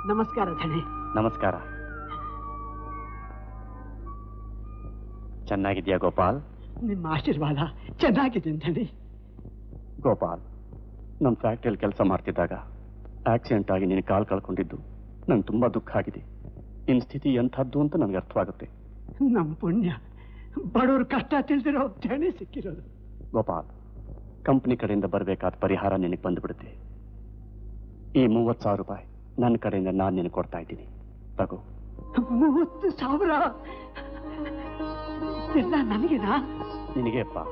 ನಮಸ್ಕಾರ ಧಣಿ ನಮಸ್ಕಾರ ಚೆನ್ನಾಗಿದ್ಯಾ ಗೋಪಾಲ್ ನಿಮ್ಮ ಆಶೀರ್ವಾದ ಚೆನ್ನಾಗಿದ್ದೀನಿ ಧಣಿ ಗೋಪಾಲ್ ನಮ್ಮ ಫ್ಯಾಕ್ಟ್ರಿಯಲ್ಲಿ ಕೆಲಸ ಮಾಡ್ತಿದ್ದಾಗ ಆಕ್ಸಿಡೆಂಟ್ ಆಗಿ ನೀನು ಕಾಲು ಕಳ್ಕೊಂಡಿದ್ದು ನಂಗೆ ತುಂಬಾ ದುಃಖ ಆಗಿದೆ ನಿನ್ನ ಸ್ಥಿತಿ ಎಂಥದ್ದು ಅಂತ ನನಗೆ ಅರ್ಥವಾಗುತ್ತೆ ನಮ್ಮ ಪುಣ್ಯ ಬಡವ್ರ ಕಷ್ಟ ತಿಳಿದಿರೋ ಧಣಿ ಸಿಕ್ಕಿರೋದು ಗೋಪಾಲ್ ಕಂಪ್ನಿ ಕಡೆಯಿಂದ ಬರಬೇಕಾದ ಪರಿಹಾರ ನಿನಗೆ ಬಂದ್ಬಿಡುತ್ತೆ ಈ ಮೂವತ್ತು ಸಾವಿರ ರೂಪಾಯಿ ನನ್ನ ಕಡೆಯಿಂದ ನಾನು ನಿನಗೆ ಕೊಡ್ತಾ ಇದ್ದೀನಿ ತಗೋ ಮೂವತ್ತು ಸಾವಿರ ಎಲ್ಲ ನನಗೆನಾ ನಿನಗೆ ಅಪ್ಪ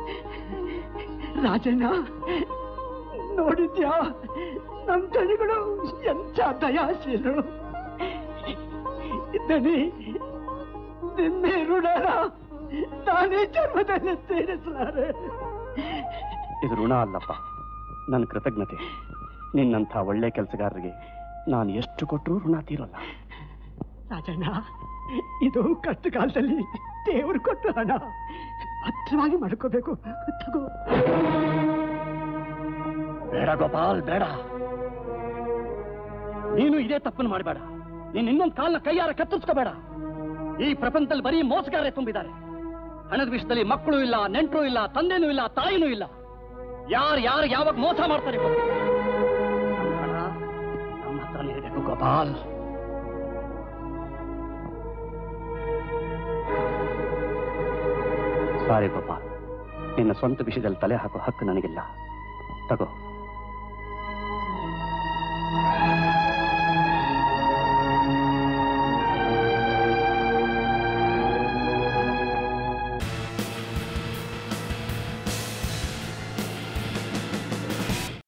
ರಾಜಣ್ಣ ನೋಡಿದ್ಯಾ ನಮ್ ದಣಿಗಳು ಎಂಥ ದಯಾಶೀಲರು ದಣಿ ನಿನ್ನೆ ಋಣನ ನಾನೇ ಜನ್ಮದಲ್ಲಿ ತೀರಿಸಲಾರೆ ಇದು ಋಣ ಅಲ್ಲಪ್ಪ ನನ್ನ ಕೃತಜ್ಞತೆ ನಿನ್ನಂಥ ಒಳ್ಳೆ ಕೆಲಸಗಾರರಿಗೆ ನಾನು ಎಷ್ಟು ಕೊಟ್ಟರೂ ಋಣ ತೀರೋಲ್ಲ ರಾಜಣ್ಣ ಇದು ಕಷ್ಟ ಕಾಲದಲ್ಲಿ ದೇವರು ಕೊಟ್ಟು ಹಣ ಭದ್ರವಾಗಿ ಮಾಡ್ಕೋಬೇಕು ತಗೋ ಬೇಡ ಗೋಪಾಲ್ ಬೇಡ ನೀನು ಇದೇ ತಪ್ಪನ್ನು ಮಾಡಬೇಡ ನೀನು ಇನ್ನೊಂದು ಕಾಲ್ನ ಕೈಯಾರ ಕತ್ತರಿಸ್ಕೋಬೇಡ ಈ ಪ್ರಪಂಚದಲ್ಲಿ ಬರೀ ಮೋಸಗಾರರೇ ತುಂಬಿದ್ದಾರೆ ಹಣದ ವಿಷಯದಲ್ಲಿ ಮಕ್ಕಳು ಇಲ್ಲ ನೆಂಟರು ಇಲ್ಲ ತಂದೆನೂ ಇಲ್ಲ ತಾಯಿನೂ ಇಲ್ಲ ಯಾರು ಯಾರು ಯಾವಾಗ ಮೋಸ ಮಾಡ್ತಾರೆ ಗೊತ್ತಿಲ್ಲ. ನಮ್ಮ ಹಣ ನಮ್ಮ ಹತ್ರನೇ ಇರಬೇಕು ಗೋಪಾಲ್ ಸಾರಿ ಗೋಪಾಲ್ ನಿನ್ನ ಸ್ವಂತ ವಿಷಯದಲ್ಲಿ ತಲೆ ಹಾಕೋ ಹಕ್ಕು ನನಗಿಲ್ಲ ತಗೋ